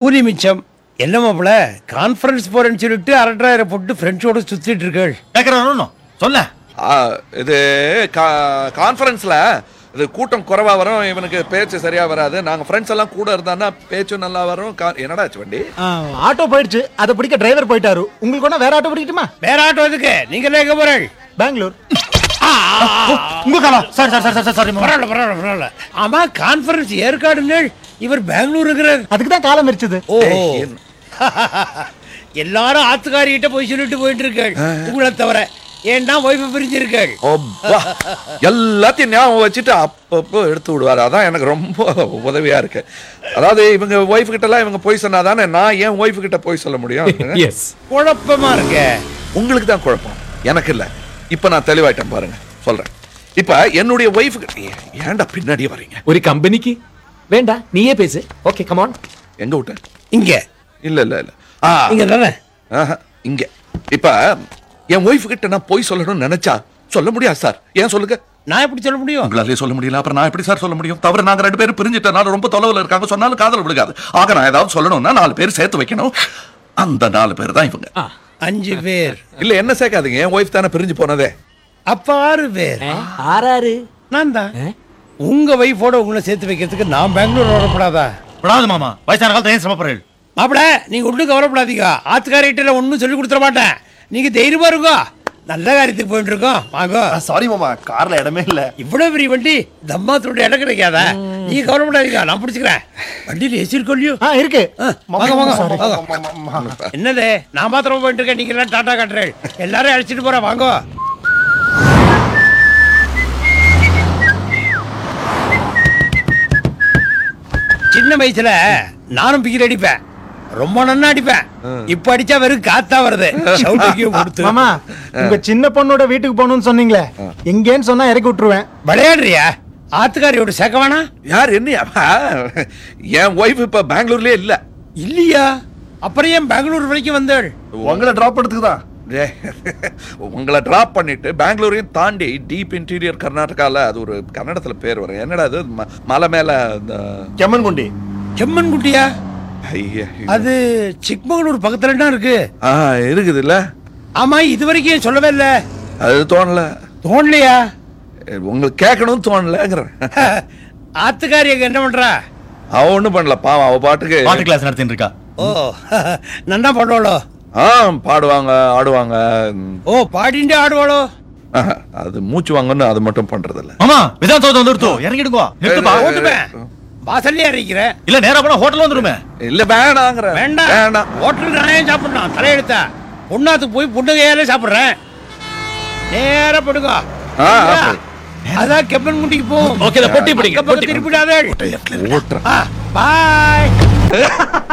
கூலி மிச்சம் என்ன மாப்பிள கான்ஃபரன்ஸ் போறேன்னு சொல்லிட்டு அரட்டாயிரம் போட்டு ஃப்ரெண்ட்ஸோட சுத்திட்டு இருக்கள் கேக்குறானோ சொல்ல ஆ, இது கான்ஃபரன்ஸ்ல இது கூட்டம் குறைவா வரும் இவனுக்கு பேச்சு சரியா வராது நாங்க ஃப்ரெண்ட்ஸ் எல்லாம் கூட இருந்தான்னா பேச்சும் நல்லா வரும் கா- என்னடா ஆச்சு வண்டி ஆட்டோ போயிடுச்சு அதை பிடிக்க டிரைவர் போயிட்டாரு உங்களுக்கு ஒண்ணா வேற ஆட்டோ பிடிக்கட்டுமா வேற ஆட்டோ எதுக்கு நீங்க எங்க போறள் பெங்களூர் உங்க காலம் சாரி சாரி சாரி சாரி பரவாயில்ல பரவாயில்ல பரவாயில்ல ஆமா கான்ஃபரன்ஸ் ஏற்காடுங்கள் இவர் பெங்களூருங்கிறார் அதுக்கு தான் காலம் எரிச்சது ஓ ஏய், என்ன- எல்லாரும் ஆத்துக்காரிகிட்ட போய் சொல்லிட்டு போயிட்டு இருக்கள் உங்களை தவிர ஏன்னா ஒய்ஃபை பிரிஞ்சிருக்கள் அப்பா. எல்லாத்தையும் ஞாபகம் வச்சுட்டு அப்பப்போ எடுத்து விடுவாரு அதான் எனக்கு ரொம்ப உதவியா இருக்கு அதாவது இவங்க ஒய்ஃப் கிட்ட எல்லாம் இவங்க போய் சொன்னாதானே நான் என் ஒய்ஃப் கிட்ட போய் சொல்ல முடியும் எஸ் குழப்பமா இருக்க உங்களுக்கு தான் குழப்பம் எனக்கு இல்ல இப்ப நான் தெளிவாயிட்டேன் பாருங்க சொல்றேன் இப்ப என்னுடைய ஒய்ஃப் ஏன்டா பின்னாடியே வர்றீங்க ஒரு கம்பெனிக்கு வேண்டா நீயே பேசு ஓகே கமான் எங்க விட்டேன் இங்க இல்ல இல்ல இல்ல ஆ இங்க தானே ஆஹா, இங்க இப்ப என் ஒய்ஃப் கிட்ட நான் போய் சொல்லணும்னு நினைச்சா சொல்ல முடியாது சார் ஏன் சொல்லுங்க நான் எப்படி சொல்ல முடியும் உங்களாலே சொல்ல முடியல அப்புறம் நான் எப்படி சார் சொல்ல முடியும் தவிர நாங்க ரெண்டு பேரும் பிரிஞ்சிட்டனால ரொம்ப தொலைவில் இருக்காங்க சொன்னாலும் காதல் விழுகாது ஆக நான் ஏதாவது சொல்லணும்னா நாலு பேர் சேர்த்து வைக்கணும் அந்த நாலு பேர் தான் இவங்க அஞ்சு பேர் இல்ல என்ன சேர்க்காதீங்க என் ஒய்ஃப் தானே பிரிஞ்சு போனதே அப்ப ஆறு பேர் ஆறாரு நான் தான் உங்க வைஃபோட உங்களை சேர்த்து வைக்கிறதுக்கு நான் பெங்களூர் வரப்படாதா விடாது மாமா வயசான காலத்துல ஏன் சிரமப்படுறீள் மாப்பிள நீங்க ஒன்றும் கவலைப்படாதீங்க ஆத்துக்காரிட்ட ஒன்றும் சொல்லி கொடுத்துட மாட்டேன் நீங்க தைரியமா இருக்கோ நல்ல காரியத்துக்கு போயிட்டு இருக்கோம் வாங்க சாரி மாமா கார்ல இடமே இல்ல இவ்வளவு பெரிய வண்டி தம்மாத்தோட இடம் கிடைக்காதா நீங்க கவலைப்படாதீங்க நான் பிடிச்சிக்கிறேன் வண்டியில் ஏசி இருக்கோல்லையோ ஆ இருக்கு வாங்க வாங்க வாங்க. என்னது நான் மாத்திரம் போயிட்டு இருக்கேன் நீங்க எல்லாம் டாடா காட்டுறேன் எல்லாரும் அழைச்சிட்டு போறேன் வாங்க சின்ன வயசுல நானும் பிகில் அடிப்பேன் ரொம்ப நன்னா அடிப்பேன் இப்ப அடிச்சா வெறும் காத்தா வருது ஷவுட்டுக்கே கொடுத்து மாமா உங்க சின்ன பொண்ணோட வீட்டுக்கு போகணும்னு சொன்னீங்களே எங்கேன்னு சொன்னா இறக்கி விட்டுருவேன் விளையாடுறியா ஆத்துக்காரியோட சேர்க்க வேணா யார் என்னையா என் ஒய்ஃப் இப்ப பெங்களூர்லயே இல்ல இல்லையா அப்புறம் ஏன் பெங்களூர் வரைக்கும் வந்தாள் உங்களை டிராப் பண்ணதுக்கு தான் டேய், உங்களை டிராப் பண்ணிட்டு பெங்களூரையும் தாண்டி டீப் இன்டீரியர் கர்நாடகால அது ஒரு கன்னடத்துல பேர் வரும் என்னடா அது ம- மலை மேல இந்த கெம்மன் குண்டி செம்மன் குட்டியா ஐயா, அது சிக்மங்களூர் பக்கத்துல தான் இருக்கு ஆ இருக்குது இல்ல ஆமா இது வரைக்கும் ஏன் சொல்லவே இல்ல அது தோணல தோணலையா உங்களுக்கு கேட்கணும்னு தோணலங்கிறேன் ஆத்துக்காரி அங்க என்ன பண்றா அவ ஒண்ணும் பண்ணல பாவம் அவ பாட்டுக்கு பாட்டு கிளாஸ் நடத்திட்டு இருக்கா ஓ நன்னா பாடுவாளோ ஆ பாடுவாங்க ஆடுவாங்க ம், ஓ பாடிண்டே ஆடுவாளோ ஆஹா, அது மூச்சு வாங்கன்னு அது மட்டும் பண்றது இல்ல மாமா விதான் தோத்து வந்துருத்தோ இறங்கிடுங்கோ நிறுத்துப்பா ஓட்டுவேன் வாசல்லே அறிக்கிறேன் இல்ல நேரா போனா ஹோட்டல் வந்துருமே இல்ல வேணாங்கிற வேண்டாம் வேண்டாம் ஹோட்டலுக்கு நான் ஏன் சாப்பிடணும் தலையெடுத்த பொண்ணாத்துக்கு போய் பொண்ணு கையாலே சாப்பிடுறேன் நேரா படுங்க ஆ, அப்படி. அதான் கெப்பன் குட்டிக்கு போ Okay, இதை பொட்டி பிடிங்க, பொட்டி. திருப்பிடாதே ஓட்டுறேன் பாய்